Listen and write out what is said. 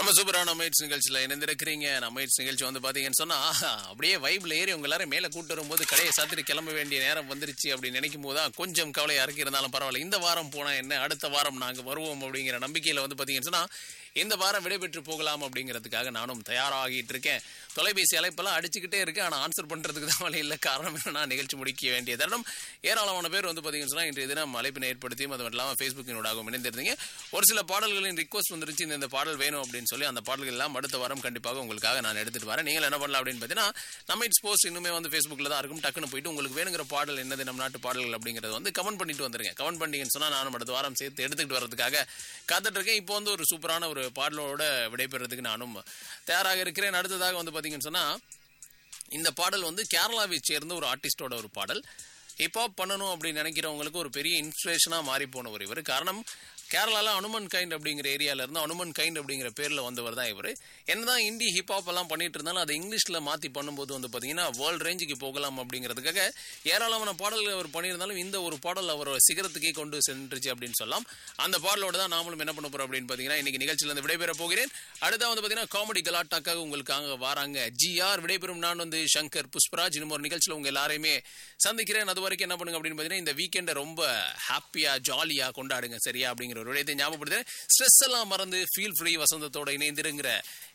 ரொம்ப சூப்பரான அமைட்ஸ் நிகழ்ச்சியில் இணைந்திருக்கிறீங்க அமைட்ஸ் நிகழ்ச்சி வந்து பார்த்தீங்கன்னு சொன்னா அப்படியே வைப்ல ஏறி உங்க எல்லாரும் மேலே கூட்டு வரும்போது கடையை சாத்திட்டு கிளம்ப வேண்டிய நேரம் வந்துருச்சு அப்படின்னு நினைக்கும் போது தான் கொஞ்சம் கவலையா இருக்கு இருந்தாலும் பரவாயில்ல இந்த வாரம் போனா என்ன அடுத்த வாரம் நாங்க வருவோம் அப்படிங்கிற நம்பிக்கையில வந்து பார்த்தீங்கன்னு சொன்னா இந்த வாரம் விடைபெற்று போகலாம் அப்படிங்கிறதுக்காக நானும் தயாராகிட்டு இருக்கேன் தொலைபேசி அழைப்பெல்லாம் அடிச்சுக்கிட்டே இருக்கு ஆனால் ஆன்சர் பண்றதுக்கு தான் வழி இல்லை காரணம் என்னன்னா நிகழ்ச்சி முடிக்க வேண்டிய தருணம் ஏராளமான பேர் வந்து பார்த்தீங்கன்னு சொன்னா இன்றைய தினம் அழைப்பினை ஏற்படுத்தியும் அது மட்டும் இல்லாமல் ஃபேஸ்புக்கினூடாகவும் இணைந்திருந்தீங்க ஒரு சில பாடல்களின் ரிக்வஸ்ட் வந்துருச்சு இந்த இந்த பாடல் வேணும் அப்படின்னு சொல்லி அந்த பாடல்கள் எல்லாம் அடுத்த வாரம் கண்டிப்பாக உங்களுக்காக நான் எடுத்துட்டு வரேன் நீங்கள் என்ன பண்ணலாம் அப்படின்னு பார்த்தீங்கன்னா நம்ம இட்ஸ் போஸ்ட் இன்னுமே வந்து ஃபேஸ்புக்கில் தான் இருக்கும் டக்குன்னு போயிட்டு உங்களுக்கு வேணுங்கிற பாடல் என்னது நம்ம நாட்டு பாடல்கள் அப்படிங்கிறது வந்து கமெண்ட் பண்ணிட்டு வந்துருங்க கமெண்ட் பண்ணீங்கன்னு சொன்னா நானும் அடுத்த வாரம் சேர்த்து எடுத்துக்கிட்டு வரதுக்காக காத்துட்டு இருக்கேன் இப்போ வந்து ஒரு சூப்பரான ஒரு பாடலோட விடைபெறதுக்கு நானும் தயாராக இருக்கிறேன் அடுத்ததாக வந்து பார்த்தீங்கன்னு சொன்னா இந்த பாடல் வந்து கேரளாவை சேர்ந்த ஒரு ஆர்டிஸ்டோட ஒரு பாடல் ஹிப்ஹாப் பண்ணணும் அப்படின்னு நினைக்கிறவங்களுக்கு ஒரு பெரிய இன்ஸ்பிரேஷனாக மாறி போன ஒரு இவர் காரணம் கேரளால அனுமன் கைண்ட் அப்படிங்கிற ஏரியால இருந்து அனுமன் கைண்ட் அப்படிங்கிற பேர்ல வந்தவர் தான் இவர் என்னதான் இந்தி ஹிப்ஹாப் எல்லாம் பண்ணிட்டு இருந்தாலும் அதை இங்கிலீஷ்ல மாத்தி பண்ணும்போது வந்து பாத்தீங்கன்னா வேர்ல்ட் ரேஞ்சுக்கு போகலாம் அப்படிங்கிறதுக்காக ஏராளமான பாடல்கள் அவர் பண்ணியிருந்தாலும் இந்த ஒரு பாடல் அவர் சிகரத்துக்கே கொண்டு சென்றுச்சு அப்படின்னு சொல்லலாம் அந்த பாடலோட தான் நாமளும் என்ன பண்ண போறோம் அப்படின்னு பாத்தீங்கன்னா இன்னைக்கு நிகழ்ச்சியில இருந்து விடைபெற போகிறேன் அடுத்த வந்து பாத்தீங்கன்னா காமெடி கலாட்டாக்காக உங்களுக்காக வராங்க ஜிஆர் விடைபெறும் நான் வந்து சங்கர் புஷ்பராஜ் இன்னும் ஒரு நிகழ்ச்சியில உங்க எல்லாரையுமே சந்திக்கிறேன் அது வரைக்கும் என்ன பண்ணுங்க அப்படின்னு பாத்தீங்கன்னா இந்த வீக்கெண்டை ரொம்ப ஹாப்பியா ஜாலியா கொண்டாடுங்க சரியா அப்படிங்கிற ஒரு விடயத்தை ஞாபகப்படுத்துறேன் ஸ்ட்ரெஸ் எல்லாம் மறந்து ஃபீல் ஃப்ரீ வசந்தத்தோட இணைந்திருங்கிற